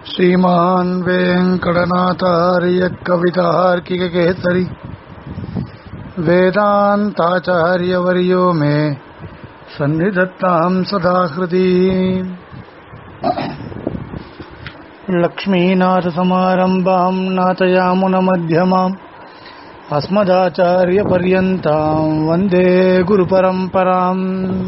श्रीमान् वेङ्कटनाथार्य कवितार्किककेसरि वेदान्ताचार्यवर्यो मे सन्निधत्ताम् सदा हृदि लक्ष्मीनाथसमारम्भाम् नाथयामुनमध्यमाम् अस्मदाचार्यपर्यन्ताम् वन्दे गुरुपरम्पराम्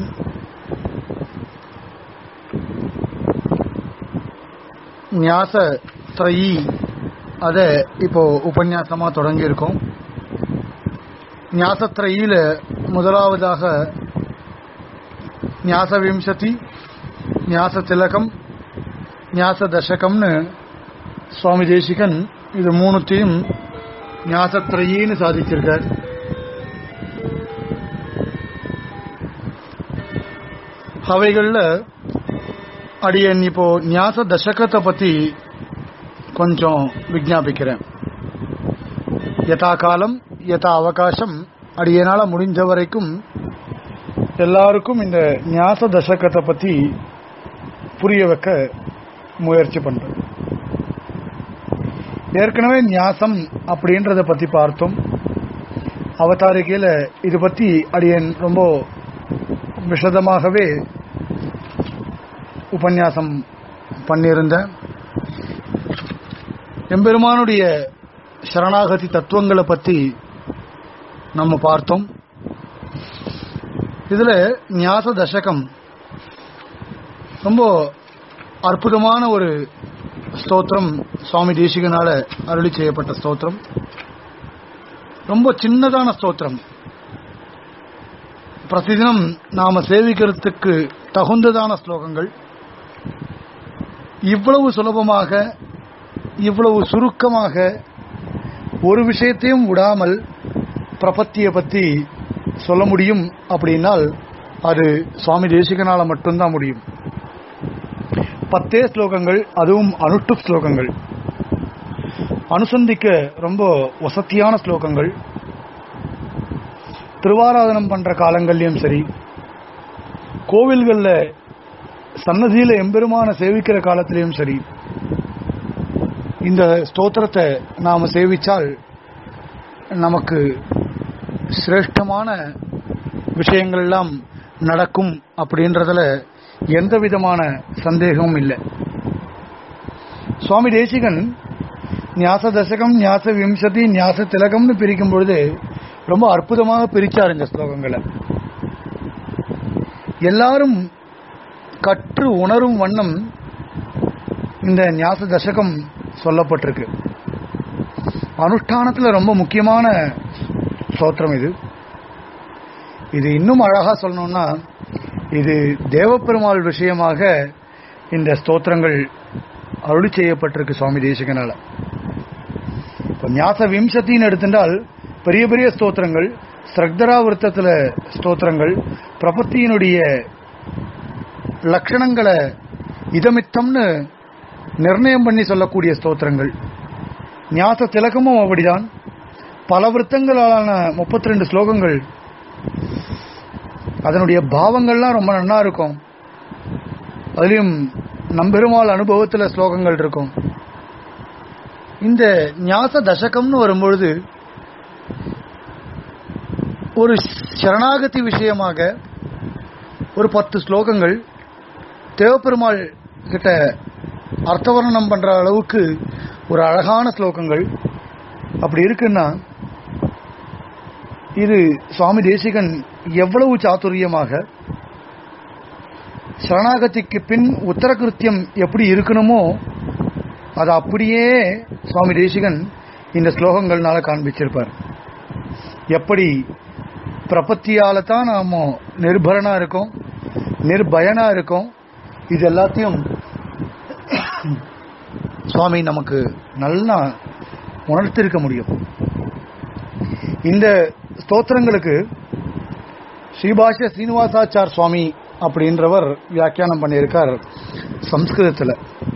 ஞாச த்ரயி அத இப்போ உபன்யாசமா தொடங்கி இருக்கோம் ஞாசத்ரயில முதலாவதாக ஞாச விம்சதி ஞாச திலகம் ஞாச தசகம்னு சுவாமி தேசிகன் இது மூணுத்தையும் ஞாசத்ரயின்னு சாதிச்சிருக்கார் அவைகள்ல அடியன் இப்போ ஞாச தசகத்தை பத்தி கொஞ்சம் விஜாபிக்கிறேன் யதா காலம் யதா அவகாசம் அடியனால முடிஞ்ச வரைக்கும் எல்லாருக்கும் இந்த ஞாச தசகத்தை பத்தி புரிய வைக்க முயற்சி பண்றேன் ஏற்கனவே ஞாசம் அப்படின்றத பத்தி பார்த்தோம் அவதாரிகையில இது பத்தி அடியன் ரொம்ப விஷதமாகவே உபன்யாசம் பண்ணியிருந்தேன் எம்பெருமானுடைய சரணாகதி தத்துவங்களை பத்தி நம்ம பார்த்தோம் இதுல ஞாச தசகம் ரொம்ப அற்புதமான ஒரு ஸ்தோத்திரம் சுவாமி தேசிகனால அருளி செய்யப்பட்ட ஸ்தோத்திரம் ரொம்ப சின்னதான ஸ்தோத்திரம் பிரதிதினம் நாம சேவிக்கிறதுக்கு தகுந்ததான ஸ்லோகங்கள் இவ்வளவு சுலபமாக இவ்வளவு சுருக்கமாக ஒரு விஷயத்தையும் விடாமல் பிரபத்தியை பத்தி சொல்ல முடியும் அப்படின்னால் அது சுவாமி தேசிகனால மட்டும்தான் முடியும் பத்தே ஸ்லோகங்கள் அதுவும் அனுட்டு ஸ்லோகங்கள் அனுசந்திக்க ரொம்ப வசத்தியான ஸ்லோகங்கள் திருவாராதனம் பண்ற காலங்கள்லயும் சரி கோவில்கள்ல சன்னதியில எம்பெருமான சேவிக்கிற காலத்திலையும் சரி இந்த ஸ்தோத்திரத்தை நாம சேவிச்சால் நமக்கு சிரேஷ்டமான விஷயங்கள் எல்லாம் நடக்கும் அப்படின்றதுல எந்த விதமான சந்தேகமும் இல்லை சுவாமி தேசிகன் ஞாச தசகம் ஞாச விம்சதி ஞாச திலகம்னு பிரிக்கும் பொழுது ரொம்ப அற்புதமாக பிரிச்சார் இந்த ஸ்லோகங்களை எல்லாரும் கற்று உணரும் வண்ணம் இந்த ஞாச தசகம் சொல்லப்பட்டிருக்கு அனுஷ்டானத்துல ரொம்ப முக்கியமான ஸ்தோத்திரம் இது இது இன்னும் அழகா சொல்லணும்னா இது தேவப்பெருமாள் விஷயமாக இந்த ஸ்தோத்திரங்கள் அருளி செய்யப்பட்டிருக்கு சுவாமி தேசிகனால இப்போ ஞாச விம்சத்தின்னு எடுத்துட்டால் பெரிய பெரிய ஸ்தோத்திரங்கள் ஸ்ரக்தராவிருத்தத்துல ஸ்தோத்திரங்கள் பிரபத்தியினுடைய லட்சணங்களை இதமித்தம்னு நிர்ணயம் பண்ணி சொல்லக்கூடிய ஸ்தோத்திரங்கள் ஞாச திலகமும் அப்படிதான் பல விருத்தங்களான முப்பத்தி ரெண்டு ஸ்லோகங்கள் அதனுடைய பாவங்கள்லாம் ரொம்ப நன்னா இருக்கும் அதுலயும் நம்பெருமாள் அனுபவத்தில் ஸ்லோகங்கள் இருக்கும் இந்த ஞாச தசகம்னு வரும்பொழுது ஒரு சரணாகதி விஷயமாக ஒரு பத்து ஸ்லோகங்கள் தேவப்பெருமாள் கிட்ட அர்த்தவர்ணனம் பண்ற அளவுக்கு ஒரு அழகான ஸ்லோகங்கள் அப்படி இருக்குன்னா இது சுவாமி தேசிகன் எவ்வளவு சாதுரியமாக சரணாகதிக்கு பின் உத்தரகிருத்தியம் எப்படி இருக்கணுமோ அதை அப்படியே சுவாமி தேசிகன் இந்த ஸ்லோகங்கள்னால காண்பிச்சிருப்பார் எப்படி பிரபத்தியால தான் நாம நிர்பரனா இருக்கோம் நிர்பயனா இருக்கோம் இது எல்லாத்தையும் சுவாமி நமக்கு நல்லா உணர்த்திருக்க முடியும் இந்த ஸ்தோத்திரங்களுக்கு ஸ்ரீபாஷ்ய ஸ்ரீனிவாசாச்சார் சுவாமி அப்படின்றவர் வியாக்கியானம் பண்ணியிருக்கார் சம்ஸ்கிருதத்தில்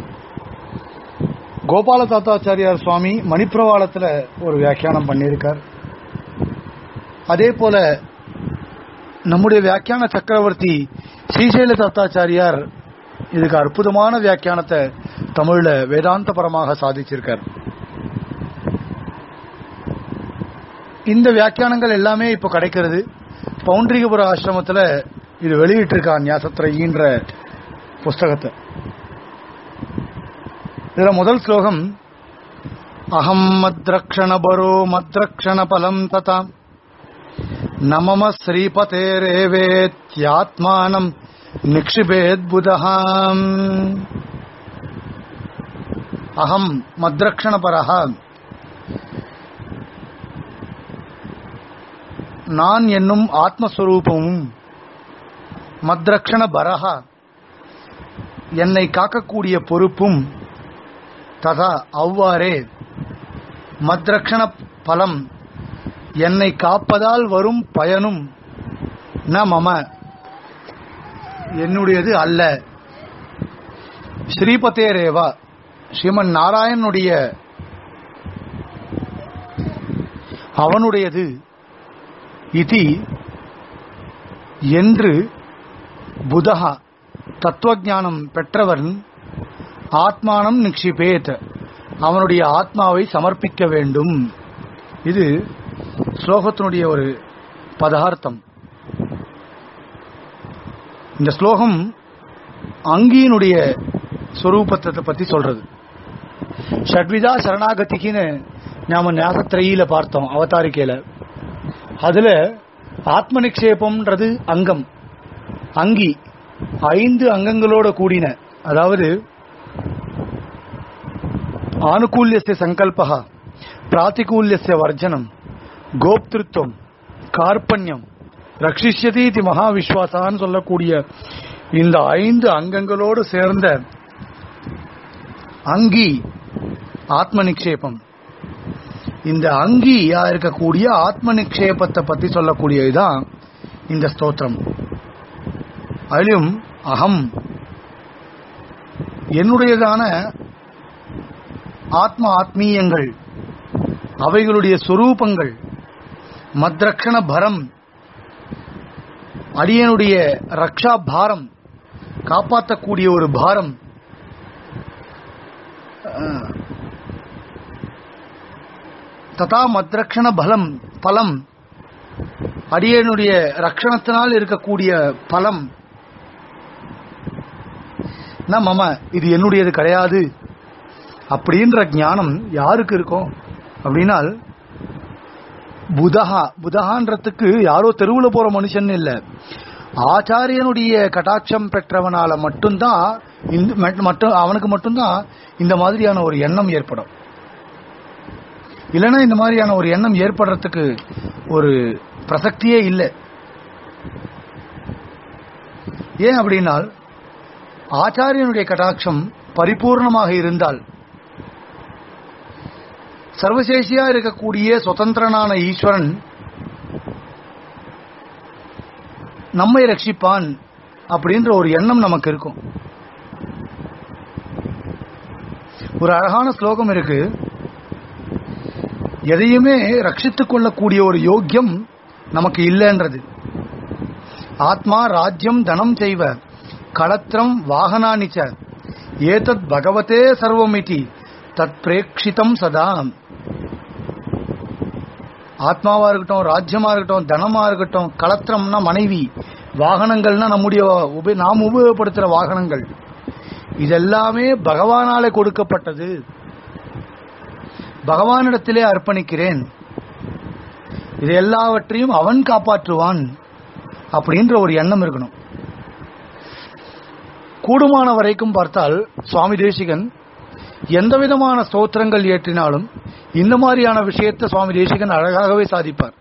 கோபால தாத்தாச்சாரியார் சுவாமி மணிப்பிரவாளத்தில் ஒரு வியாக்கியானம் பண்ணியிருக்கார் அதே போல நம்முடைய வியாக்கியான சக்கரவர்த்தி ஸ்ரீசைல தத்தாச்சாரியார் இதுக்கு அற்புதமான வியாக்கியானத்தை தமிழ்ல வேதாந்தபரமாக சாதிச்சிருக்கார் இந்த வியாக்கியானங்கள் எல்லாமே இப்போ கிடைக்கிறது பவுண்டரிகபுர ஆசிரமத்துல இது வெளியிட்டிருக்கான் ஞாசத்திரையின்ற புஸ்தகத்தை இதுல முதல் ஸ்லோகம் அகம் மத்ரக்ஷணபரோ மத்ரக்ஷண பலம் ததா நமம ஸ்ரீபதேரேவேத்யாத்மானம் நிக்ஷிபேத்புதஹாம் அகம் மத்ரக்ஷணபரஹ நான் என்னும் ஆத்மஸ்வரூபமும் மத்ரக்ஷண பரஹா என்னை காக்கக்கூடிய பொறுப்பும் ததா அவ்வாறே மத்ரக்ஷண பலம் என்னை காப்பதால் வரும் பயனும் ந மம என்னுடையது அல்ல ஸ்ரீபதேரேவா ஸ்ரீமன் நாராயணனுடைய அவனுடையது இதி என்று புதகா தத்துவஞானம் பெற்றவன் ஆத்மானம் நிக்ஷிபேத் அவனுடைய ஆத்மாவை சமர்ப்பிக்க வேண்டும் இது ஸ்லோகத்தினுடைய ஒரு பதார்த்தம் இந்த ஸ்லோகம் அங்கியினுடைய ஸ்வரூபத்தை பத்தி சொல்றது ஷட்விதா சரணாகதிக்குன்னு நாம ஞாசத்திரையில பார்த்தோம் அவதாரிக்கையில அதுல ஆத்ம நிக்ஷேபம்ன்றது அங்கம் அங்கி ஐந்து அங்கங்களோட கூடின அதாவது ஆனுகூல்யஸ்ய சங்கல்பா பிராத்திகூல்யஸ்ய வர்ஜனம் கோப்திருத்துவம் கார்பண்யம் ரட்சிஷ்யதி இது மகாவிஸ்வாசான்னு சொல்லக்கூடிய இந்த ஐந்து அங்கங்களோடு சேர்ந்த அங்கி ஆத்ம நிக்ஷேபம் இந்த அங்கியா இருக்கக்கூடிய ஆத்ம நிக்ஷேபத்தை பத்தி சொல்லக்கூடியதுதான் இந்த ஸ்தோத்திரம் அதிலும் அகம் என்னுடையதான ஆத்ம ஆத்மீயங்கள் அவைகளுடைய சொரூபங்கள் மத்ரக்ஷண பரம் அடியனுடைய ரக்ஷா பாரம் காப்பாற்றக்கூடிய ஒரு பாரம் அஹ், ததா மத்ரக்ஷண பலம் பலம் அடியனுடைய ரக்ஷணத்தினால் இருக்கக்கூடிய பலம் ந மம இது என்னுடையது கிடையாது அப்படின்ற ஞானம் யாருக்கு இருக்கும் அப்படின்னால் புதஹா புதஹான்றதுக்கு யாரோ தெருவில் போற மனுஷன் இல்ல ஆச்சாரியனுடைய கட்டாட்சம் பெற்றவனால மட்டும்தான் இந்த மட்- மட்டும் அவனுக்கு மட்டும்தான் இந்த மாதிரியான ஒரு எண்ணம் ஏற்படும் இல்லைன்னா இந்த மாதிரியான ஒரு எண்ணம் ஏற்படுறதுக்கு ஒரு பிரசக்தியே இல்லை ஏன் அப்படின்னால் ஆச்சாரியனுடைய கட்டாட்சம் பரிபூர்ணமாக இருந்தால் சர்வசேஷியா இருக்கக்கூடிய சுதந்திரனான ஈஸ்வரன் நம்மை ரட்சிப்பான் அப்படின்ற ஒரு எண்ணம் நமக்கு இருக்கும் ஒரு அழகான ஸ்லோகம் இருக்கு எதையுமே ரட்சித்துக் கொள்ளக்கூடிய ஒரு யோக்கியம் நமக்கு இல்லைன்றது ஆத்மா ராஜ்யம் தனம் செய்வ களத்திரம் வாகனானிச்ச ஏதத் பகவதே சர்வமிதி தத் பிரேக்ஷிதம் சதா ஆத்மாவா இருக்கட்டும் ராஜ்யமா இருக்கட்டும் தனமா இருக்கட்டும் களத்திரம்னா மனைவி வாகனங்கள்னா நம்முடைய உப நாம் உபயோகப்படுத்துற வாகனங்கள் இதெல்லாமே பகவானாலே கொடுக்கப்பட்டது பகவானிடத்திலே அர்ப்பணிக்கிறேன் இது எல்லாவற்றையும் அவன் காப்பாற்றுவான் அப்படின்ற ஒரு எண்ணம் இருக்கணும் கூடுமான வரைக்கும் பார்த்தால் சுவாமி தேசிகன் எந்த விதமான ஸ்தோத்திரங்கள் ஏற்றினாலும் இந்த மாதிரியான விஷயத்தை சுவாமி தேசிகன் அழகாகவே சாதிப்பார்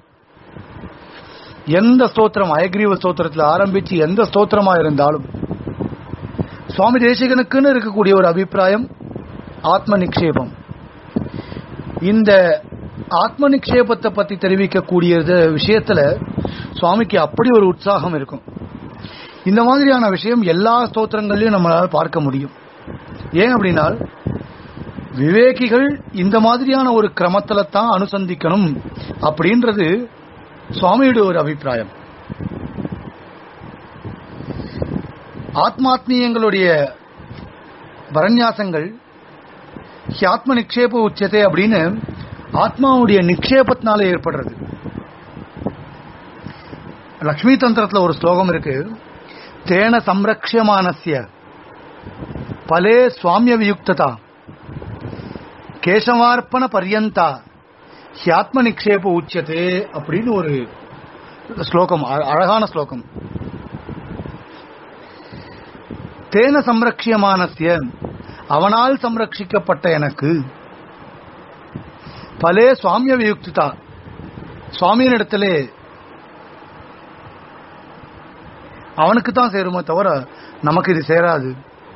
எந்த ஸ்தோத்திரம் அயக்ரீவ ஸ்தோத்திரத்தில் ஆரம்பிச்சு எந்த ஸ்தோத்திரமா இருந்தாலும் சுவாமி தேசிகனுக்குன்னு இருக்கக்கூடிய ஒரு அபிப்பிராயம் ஆத்ம நிக்ஷேபம் இந்த ஆத்ம நிக்ஷேபத்தை பத்தி தெரிவிக்கக்கூடியது விஷயத்துல சுவாமிக்கு அப்படி ஒரு உற்சாகம் இருக்கும் இந்த மாதிரியான விஷயம் எல்லா ஸ்தோத்திரங்களையும் நம்மளால பார்க்க முடியும் ஏன் அப்படின்னால் விவேகிகள் இந்த மாதிரியான ஒரு கிரமத்துல தான் அனுசந்திக்கணும் அப்படின்றது சுவாமியுடைய ஒரு அபிப்பிராயம் ஆத்மாத்மீயங்களுடைய வரநியாசங்கள் ஹியாத்ம நிக்ஷேப உச்சத்தை அப்படின்னு ஆத்மாவுடைய நிக்ஷேபத்தினால ஏற்படுறது லக்ஷ்மி தந்திரத்துல ஒரு ஸ்லோகம் இருக்கு தேன சம்ரக்ஷமானசிய பலே சுவாமிய வியுக்ததா கேசவார்ப்பண பர்யந்தா ஹியாத்ம நிக்ஷேப உச்சதே அப்படின்னு ஒரு ஸ்லோகம் அ- அழகான ஸ்லோகம் தேன சம்ரக்ஷியமானசிய அவனால் சம்ரட்சிக்கப்பட்ட எனக்கு பலே சுவாமிய வியுக்திதா சுவாமியினிடத்திலே அவனுக்கு தான் சேருமே தவிர நமக்கு இது சேராது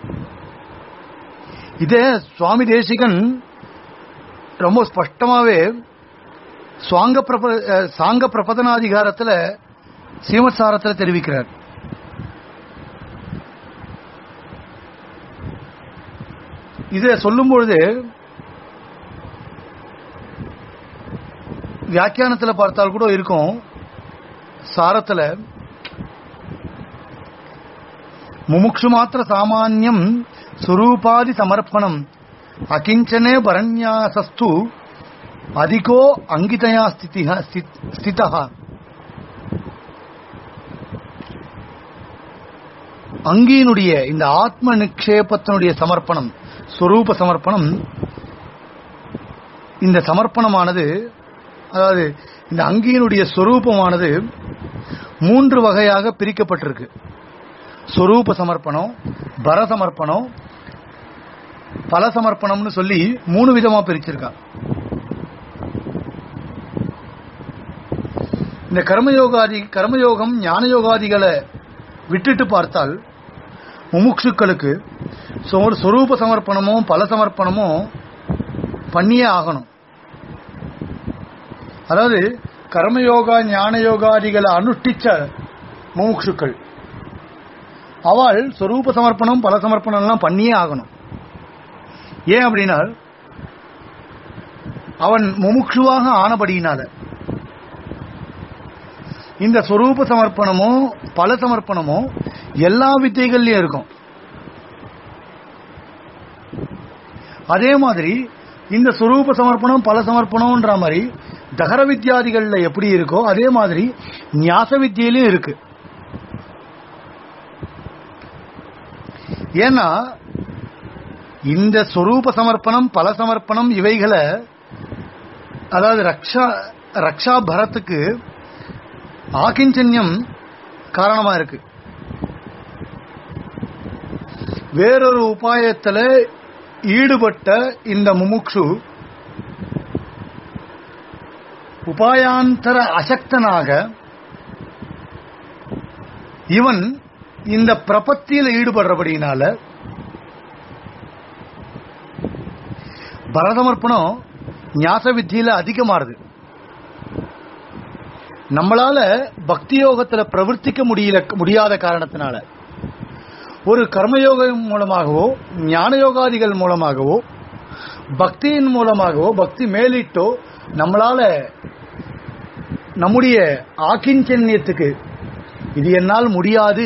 இதே சுவாமி தேசிகன் ரொம்ப ஸ்பஷ்டமாவே சுவாங்க பிரப அஹ், சாங்க பிரபதனாதிகாரத்துல சீமத் சாரத்துல தெரிவிக்கிறார் இதை சொல்லும் பொழுது வியாக்கியானத்துல பார்த்தால் கூட இருக்கும் சாரத்துல முமுக்ஷு மாத்திர சாமான்யம் சுரூபாதி சமர்ப்பணம் அகிஞ்சனே பரண்யாசஸ்து அதிகோ அங்கிதயா ஸ்திதிஹ ஸ்தித்- ஸ்திதः அங்கியினுடைய இந்த ஆத்ம நிக்ஷேபத்தினுடைய சமர்ப்பணம் சொரூப சமர்ப்பணம் இந்த சமர்ப்பணமானது அதாவது இந்த அங்கியினுடைய சொரூபமானது மூன்று வகையாக பிரிக்கப்பட்டிருக்கு சொரூப சமர்ப்பணம் பர சமர்ப்பணம் பல சமர்ப்பணம்னு சொல்லி மூணு விதமா பிரிச்சிருக்கா இந்த கர்மயோகாதி கர்மயோகம் ஞான யோகாதிகளை விட்டுட்டு பார்த்தால் முமுட்சுக்களுக்கு சொ- ஒரு சொரூப சமர்ப்பணமோ பல சமர்ப்பணமோ பண்ணியே ஆகணும் அதாவது கர்மயோகா ஞான யோகாதிகளை அனுஷ்டிச்ச முமுட்சுக்கள் அவள் சொரூப சமர்ப்பணம் பல சமர்ப்பணம் எல்லாம் பண்ணியே ஆகணும் ஏன் அப்படின்னா அவன் முமுட்சுவாக ஆனபடியினால இந்த சொரூப சமர்ப்பணமோ பல சமர்ப்பணமோ எல்லா வித்தைகள்லயும் இருக்கும் அதே மாதிரி இந்த சொரூப சமர்ப்பணம் பல சமர்ப்பணம்ன்ற மாதிரி தகர வித்யாதிகள்ல எப்படி இருக்கோ அதே மாதிரி ஞாச வித்தியிலும் இருக்கு ஏன்னா இந்த சொரூப சமர்ப்பணம் பல சமர்ப்பணம் இவைகளை அதாவது ரக்ஷா ரக்ஷா பரத்துக்கு ஆகிஞ்சன்யம் காரணமா இருக்கு வேறொரு உபாயத்துல ஈடுபட்ட இந்த முமுக்ஷு உபாயாந்தர அசக்தனாக இவன் இந்த பிரபத்தியில ஈடுபடுறபடியினால பரதமர்ப்பணம் ஞாச வித்தியில அதிகமாறுது நம்மளால பக்தி யோகத்துல பிரவர்த்திக்க முடியல முடியாத காரணத்தினால ஒரு கர்மயோகம் மூலமாகவோ ஞான யோகாதிகள் மூலமாகவோ பக்தியின் மூலமாகவோ பக்தி மேலிட்டோ நம்மளால நம்முடைய ஆக்கிஞ்சன்யத்துக்கு இது என்னால் முடியாது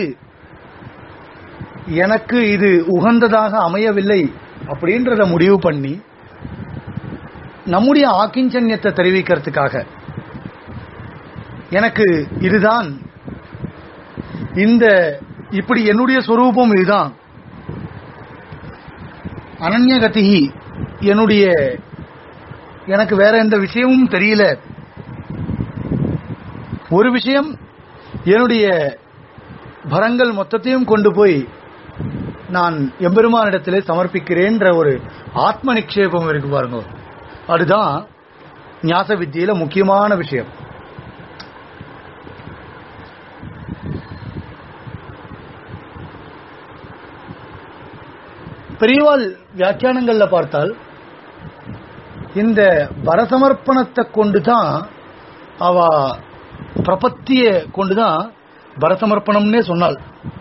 எனக்கு இது உகந்ததாக அமையவில்லை அப்படின்றத முடிவு பண்ணி நம்முடைய ஆக்கிஞ்சன்யத்தை தெரிவிக்கிறதுக்காக எனக்கு இதுதான் இந்த இப்படி என்னுடைய சொரூபம் இதுதான் அனன்யகதிகி என்னுடைய எனக்கு வேற எந்த விஷயமும் தெரியல ஒரு விஷயம் என்னுடைய பரங்கள் மொத்தத்தையும் கொண்டு போய் நான் எம்பெருமானிடத்திலே சமர்ப்பிக்கிறேன்ற ஒரு ஆத்ம நிக்ஷேபம் இருக்கு பாருங்க அதுதான் ஞாச வித்தியில முக்கியமான விஷயம் பெரியவாள் வியாக்கியானங்கள்ல பார்த்தால் இந்த பரசமர்ப்பணத்தை கொண்டுதான் அவ பிரபத்திய கொண்டுதான் பரசமர்ப்பணம்னே சொன்னாள்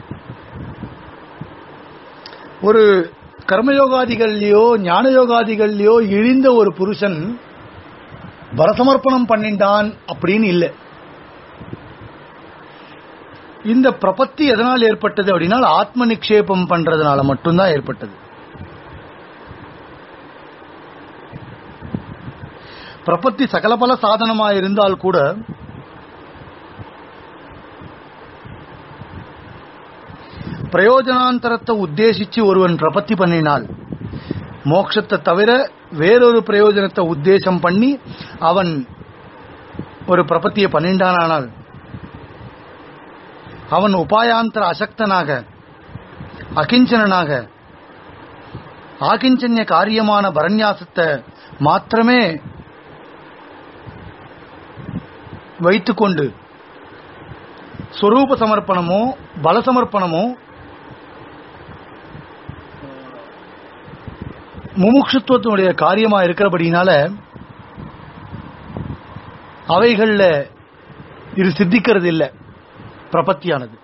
ஒரு கர்மயோகாதிகள்லயோ ஞான யோகாதிகள்லயோ இழிந்த ஒரு புருஷன் பரசமர்ப்பணம் பண்ணிட்டான் அப்படின்னு இல்லை இந்த பிரபத்தி எதனால் ஏற்பட்டது அப்படின்னா ஆத்ம நிக்ஷேபம் பண்றதுனால மட்டும்தான் ஏற்பட்டது பிரபத்தி சகலபல சாதனமா இருந்தால் கூட பிரயோஜனாந்தரத்தை உத்தேசிச்சு ஒருவன் பிரபத்தி பண்ணினால் மோட்சத்தை தவிர வேறொரு பிரயோஜனத்தை உத்தேசம் பண்ணி அவன் ஒரு பிரபத்தியை பண்ணிண்டானால் அவன் உபாயாந்தர அசக்தனாக அகிஞ்சனாக ஆகிஞ்சன்ய காரியமான பரநியாசத்தை மாத்திரமே வைத்துக்கொண்டு ஸ்வரூப சமர்ப்பணமோ பல சமர்ப்பணமோ முமுட்சுத்துவத்தினுடைய காரியமா இருக்கிறபடினால அவைகள்ல இது சித்திக்கிறது இல்லை பிரபத்தியானது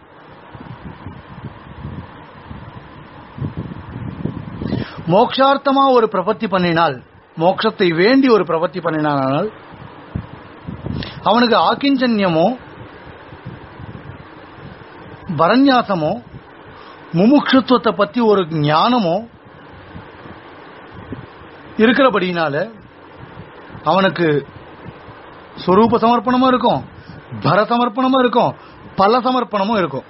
மோக்ஷார்த்தமா ஒரு பிரபத்தி பண்ணினால் மோட்சத்தை வேண்டி ஒரு பிரபத்தி பண்ணினால் அவனுக்கு ஆக்கிஞ்சன்யமோ பரநியாசமோ முமுட்சுத்துவத்தை பத்தி ஒரு ஞானமோ இருக்கிறபடினால அவனுக்கு ஸ்வரூப சமர்ப்பணமும் இருக்கும் பர சமர்ப்பணமும் இருக்கும் பல சமர்ப்பணமும் இருக்கும்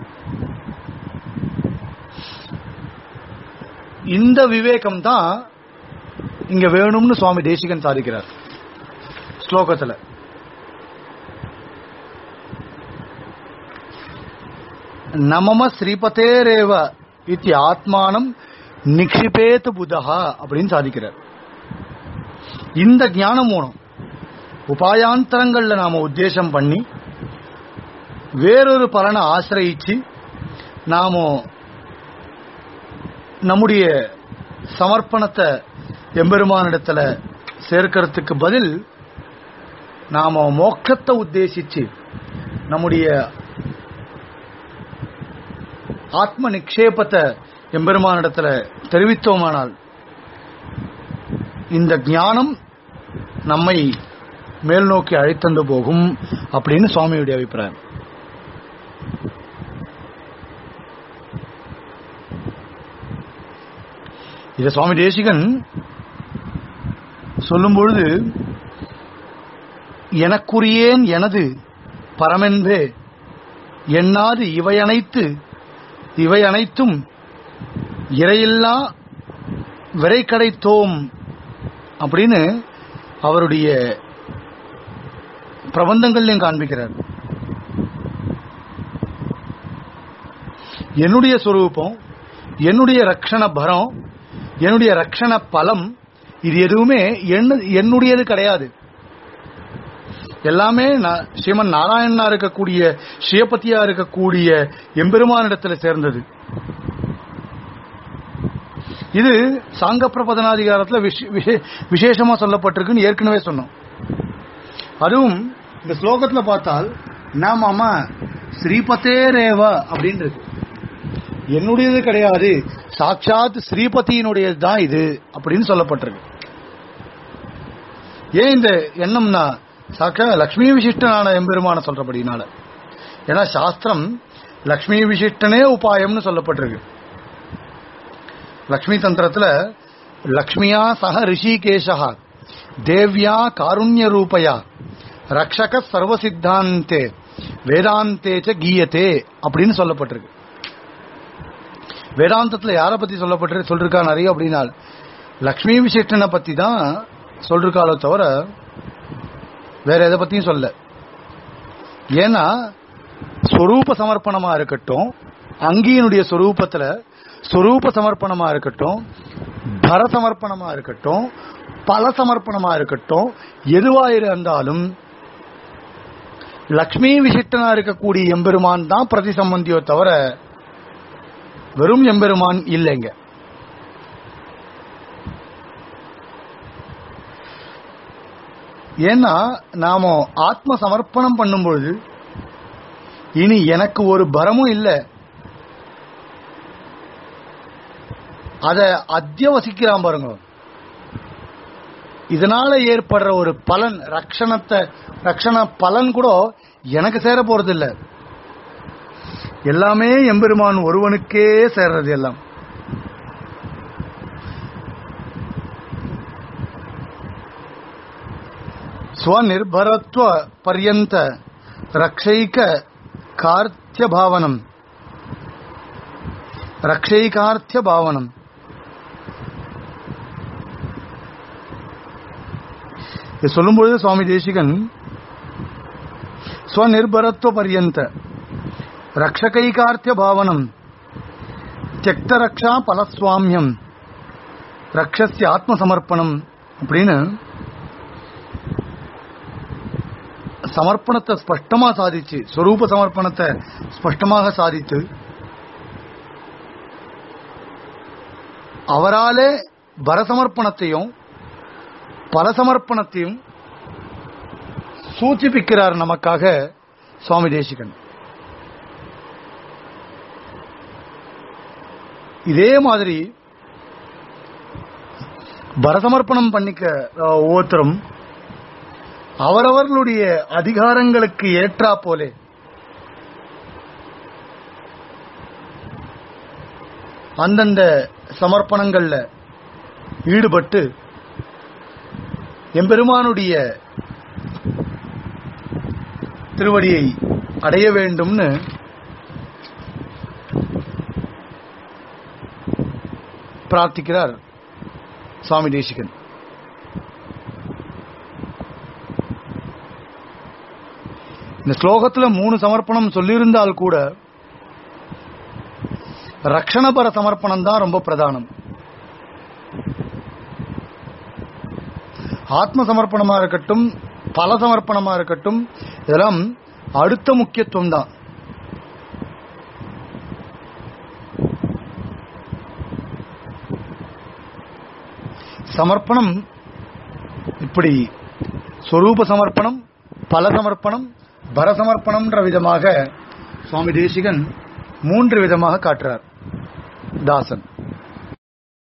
இந்த விவேகம் தான் இங்க வேணும்னு சுவாமி தேசிகன் சாதிக்கிறார் ஸ்லோகத்துல நமம ஸ்ரீபதேரேவ இத்தி ஆத்மானம் நிக்ஷிபேத் புதஹா அப்படின்னு சாதிக்கிறார் இந்த ஞானம் மூலம் உபாயாந்தரங்கள்ல நாம உத்தேசம் பண்ணி வேறொரு பலனை ஆசிரயிச்சு நாம நம்முடைய சமர்ப்பணத்தை எம்பெருமானிடத்துல சேர்க்கறதுக்கு பதில் நாம மோட்சத்தை உத்தேசிச்சு நம்முடைய ஆத்ம நிக்ஷேபத்தை எம்பெருமானிடத்துல தெரிவித்தோமானால் இந்த ஞானம் நம்மை மேல் நோக்கி அழைத்தந்து போகும் அப்படின்னு சுவாமியுடைய அபிப்பிராயம் இத சுவாமி தேசிகன் சொல்லும் பொழுது எனக்குரியேன் எனது பரமென்பே எண்ணாது இவை அனைத்து இவை அனைத்தும் இறையில்லா விரை கிடைத்தோம் அப்படின்னு அவருடைய பிரபந்தங்கள்லையும் காண்பிக்கிறார் என்னுடைய சொரூபம் என்னுடைய ரக்ஷண பரம் என்னுடைய ரக்ஷண பலம் இது எதுவுமே என்ன- என்னுடையது கிடையாது எல்லாமே நா- ஸ்ரீமன் நாராயணனா இருக்கக்கூடிய ஸ்ரீபதியா இருக்கக்கூடிய எம்பெருமானிடத்துல சேர்ந்தது இது சாங்க பிரபதனாதிகாரத்துல விஷ- விஷே- விசேஷமா சொல்லப்பட்டிருக்குன்னு ஏற்கனவே சொன்னோம் அதுவும் இந்த ஸ்லோகத்துல பார்த்தால் நாம் அம்மா ஸ்ரீபதேரேவ அப்படின்னு இருக்கு என்னுடையது கிடையாது சாட்சாத் ஸ்ரீபதியினுடையது தான் இது அப்படின்னு சொல்லப்பட்டிருக்கு ஏன் இந்த எண்ணம்னா சாக்கா லக்ஷ்மி விசிஷ்டனான எம்பெருமான சொல்றபடினால ஏன்னா சாஸ்திரம் லக்ஷ்மி விசிஷ்டனே உபாயம்னு சொல்லப்பட்டிருக்கு லக்ஷ்மி தந்திரத்துல லக்ஷ்மியா சக ரிஷிகேஷா தேவ்யா காருண்ய ரூபயா ரக்ஷக சர்வ சித்தாந்தே வேதாந்தே ச கீயத்தே அப்படின்னு சொல்லப்பட்டிருக்கு வேதாந்தத்துல யாரை பத்தி சொல்லப்பட்டிருக்கு சொல்லிருக்கா நிறைய அப்படின்னா லக்ஷ்மி விசிஷ்டனை பத்தி தான் சொல்லிருக்காளோ தவிர வேற எதை பத்தியும் சொல்ல ஏன்னா ஸ்வரூப சமர்ப்பணமா இருக்கட்டும் அங்கியினுடைய ஸ்வரூபத்துல ஸ்வரூப சமர்ப்பணமா இருக்கட்டும் பர சமர்ப்பணமா இருக்கட்டும் பல சமர்ப்பணமா இருக்கட்டும் எதுவா இருந்தாலும் லக்ஷ்மி விசிஷ்டனா இருக்கக்கூடிய எம்பெருமான் தான் பிரதி சம்பந்தியோ தவிர வெறும் எம்பெருமான் இல்லைங்க ஏன்னா நாம ஆத்ம சமர்ப்பணம் பண்ணும்பொழுது இனி எனக்கு ஒரு பரமும் இல்லை அத அத்தியவசிக்கிறான் பாருங்க இதனால ஏற்படுற ஒரு பலன் ரக்ஷணத்தை ரக்ஷண பலன் கூட எனக்கு சேர போறது இல்ல எல்லாமே எம்பெருமான் ஒருவனுக்கே சேர்றது எல்லாம் ஸ்வநிர்பரத்வ பர்யந்த ரக்ஷைக கார்த்திய பாவனம் ரக்ஷைகார்த்திய பாவனம் இது சொல்லும்பொழுது சுவாமி தேசிகன் ஸ்வநிர்பரத்துவ பர்யந்த ரக்ஷகைகார்த்திய பாவனம் தியக்த ரக்ஷா பலஸ்வாமியம் ரக்ஷஸ்ய ஆத்மசமர்ப்பணம் அப்படின்னு சமர்ப்பணத்தை ஸ்பஷ்டமா சாதிச்சு ஸ்வரூப சமர்ப்பணத்தை ஸ்பஷ்டமாக சாதித்து அவராலே பரசமர்ப்பணத்தையும் பலசமர்ப்பணத்தையும் சூச்சிப்பிக்கிறார் நமக்காக சுவாமி தேசிகன் இதே மாதிரி பரசமர்ப்பணம் பண்ணிக்க அஹ், ஒவ்வொருத்தரும் அவரவர்களுடைய அதிகாரங்களுக்கு ஏற்றா போலே அந்தந்த சமர்ப்பணங்கள்ல ஈடுபட்டு எம்பெருமானுடைய திருவடியை அடைய வேண்டும்னு பிரார்த்திக்கிறார் சுவாமி தேசிகன் இந்த ஸ்லோகத்துல மூணு சமர்ப்பணம் சொல்லியிருந்தால் கூட ரக்ஷணபர சமர்ப்பணம் தான் ரொம்ப பிரதானம் ஆத்ம சமர்ப்பணமா இருக்கட்டும் பல சமர்ப்பணமா இருக்கட்டும் இதெல்லாம் அடுத்த முக்கியத்துவம் தான் சமர்ப்பணம் இப்படி சொரூப சமர்ப்பணம் பல சமர்ப்பணம் பரசமர்ப்பணம்ன்ற விதமாக சுவாமி தேசிகன் மூன்று விதமாக காட்டுறார் தாசன்